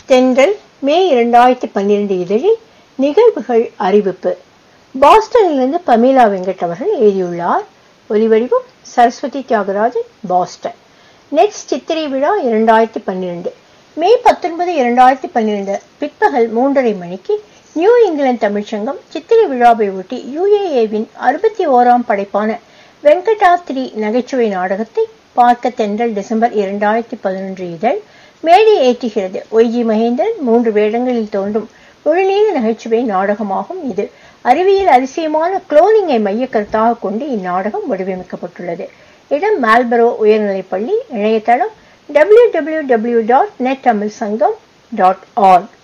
தென்றல் மே இரண்டாயிரத்தி பன்னிரண்டு இதழில் நிகழ்வுகள் அறிவிப்பு பாஸ்டனிலிருந்து பமீலா வெங்கட் அவர்கள் எழுதியுள்ளார் ஒலிவடிவம் சரஸ்வதி தியாகராஜன் பாஸ்டன் நெக்ஸ்ட் சித்திரை விழா இரண்டாயிரத்தி பன்னிரண்டு மே பத்தொன்பது இரண்டாயிரத்தி பன்னிரண்டு பிற்பகல் மூன்றரை மணிக்கு நியூ இங்கிலாந்து தமிழ்ச்சங்கம் சித்திரை விழாவை ஒட்டி யுஏஏவின் அறுபத்தி ஓராம் படைப்பான வெங்கடாத்ரி நகைச்சுவை நாடகத்தை பார்க்க தென்றல் டிசம்பர் இரண்டாயிரத்தி பதினொன்று இதழ் மேடை ஏற்றுகிறது ஒய்ஜி மகேந்திரன் மூன்று வேடங்களில் தோன்றும் முழுநீள நகைச்சுவை நாடகமாகும் இது அறிவியல் அதிசயமான குளோனிங்கை மைய கருத்தாக கொண்டு இந்நாடகம் வடிவமைக்கப்பட்டுள்ளது இடம் மால்பரோ உயர்நிலைப்பள்ளி இணையதளம் W W W dot net Tamil Sangam dot arc